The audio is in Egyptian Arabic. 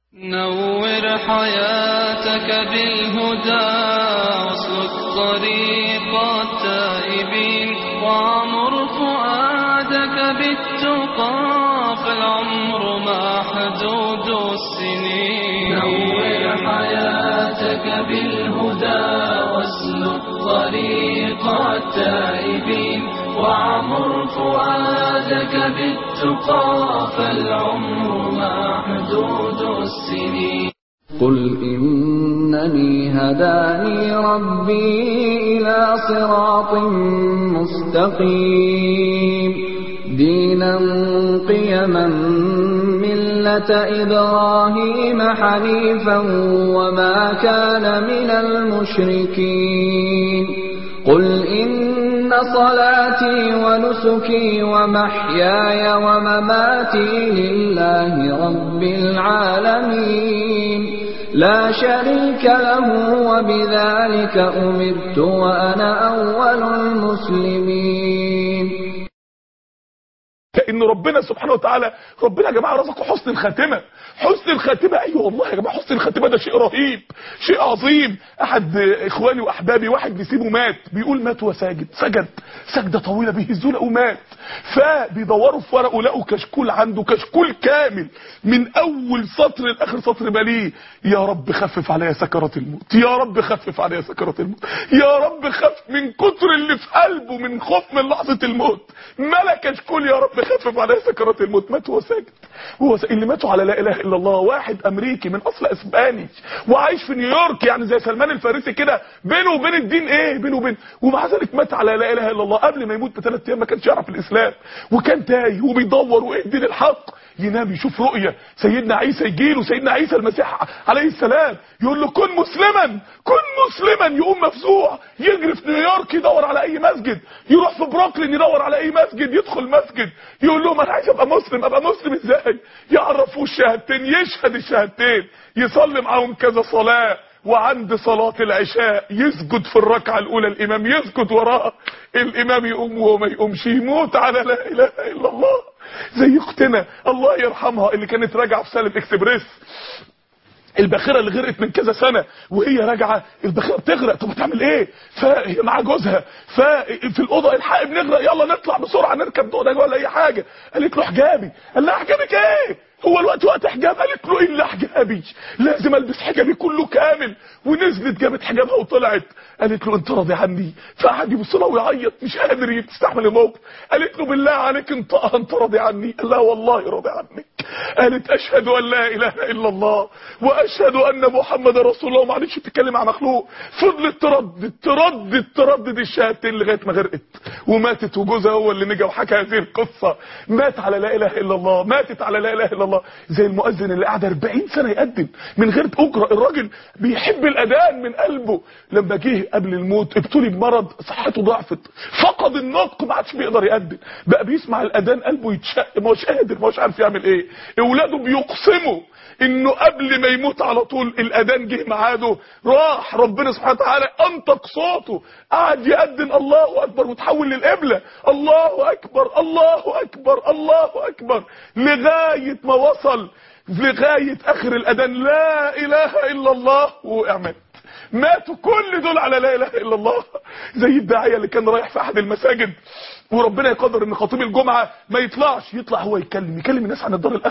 نور حياتك بالهدى واسلك طريق التائبين وعمر فؤادك بالتقى فالعمر محدود السنين نور حياتك بالهدى واسلك طريق التائبين وعمر فؤادك بالتقى فالعمر محدود السنين قل إنني هداني ربي إلى صراط مستقيم دينا قيما ملة إبراهيم حنيفا وما كان من المشركين قل إن صلاتي ونسكي ومحياي ومماتي لله رب العالمين لا شريك له وبذلك أمرت وأنا أول المسلمين كأن ربنا سبحانه وتعالى ربنا يا جماعة رزقه حسن الخاتمة حسن الخاتمة أيوة والله يا جماعة حسن الخاتمة ده شيء رهيب شيء عظيم أحد إخواني وأحبابي واحد بيسيبه مات بيقول مات وساجد سجد سجدة طويلة بيهزوه لقوا مات فبيدوروا في ورقه لقوا كشكول عنده كشكول كامل من أول سطر لآخر سطر ماليه يا رب خفف عليا سكرات الموت يا رب خفف عليا سكرات الموت يا رب خف من كتر اللي في قلبه من خوف من لحظة الموت ملك كشكول يا رب خفف عليا سكرات الموت مات وهو ساجد وهو س... اللي ماتوا على لا اله الا الله واحد امريكي من اصل اسباني وعايش في نيويورك يعني زي سلمان الفارسي كده بينه وبين الدين ايه بينه وبين ومع ذلك مات على لا اله الا الله قبل ما يموت بثلاث ايام ما كانش يعرف الاسلام وكان تايه وبيدور وايه الدين الحق ينام يشوف رؤية سيدنا عيسى يجيله سيدنا عيسى المسيح عليه السلام يقول له كن مسلما كن مسلما يقوم مفزوع يجري في نيويورك يدور على اي مسجد يروح في بروكلين يدور على اي مسجد يدخل مسجد يقول لهم انا عايز ابقى مسلم ابقى مسلم ازاي يعرفوه الشهادتين يشهد الشهادتين يصلي معاهم كذا صلاه وعند صلاة العشاء يسجد في الركعة الأولى الإمام يسجد وراه الإمام يقوم وهو ما يقومش يموت على لا إله إلا الله زي اختنا الله يرحمها اللي كانت راجعة في سالم اكسبريس الباخرة اللي غرقت من كذا سنة وهي راجعة الباخرة بتغرق طب هتعمل ايه فهي مع جوزها ففي الأوضة الحق بنغرق يلا نطلع بسرعة نركب دقنا ولا أي حاجة قالت له حجابي قال لها حجابك ايه هو الوقت وقت حجاب قالت له الا حجابي لازم البس حجابي كله كامل ونزلت جابت حجابها وطلعت قالت له انت راضي عني فقعد يبص لها ويعيط مش قادر يستحمل الموقف قالت له بالله عليك انت انت راضي عني قال لها والله راضي عنك قالت اشهد ان لا اله الا الله واشهد ان محمد رسول الله معلش بتتكلم مع مخلوق فضلت تردد تردد تردد الشهادتين لغايه ما غرقت وماتت وجوزها هو اللي نجا وحكى هذه القصه مات على لا اله الا الله ماتت على لا اله الا الله زي المؤذن اللي قعد 40 سنه يقدم من غير اجره الراجل بيحب الاذان من قلبه لما جه قبل الموت ابتلي بمرض صحته ضعفت فقد النطق ما عادش بيقدر يقدم بقى بيسمع الاذان قلبه يتشق ما هوش قادر ما هوش عارف يعمل ايه اولاده بيقسموا انه قبل ما يموت على طول الاذان جه ميعاده راح ربنا سبحانه وتعالى انطق صوته قعد يأذن الله اكبر وتحول للقبله الله اكبر الله اكبر الله اكبر لغايه ما وصل لغايه اخر الاذان لا اله الا الله وقع مات ماتوا كل دول على لا اله الا الله زي الداعيه اللي كان رايح في احد المساجد وربنا يقدر ان خطيب الجمعه ما يطلعش يطلع هو يتكلم يكلم الناس عن الدار الاخره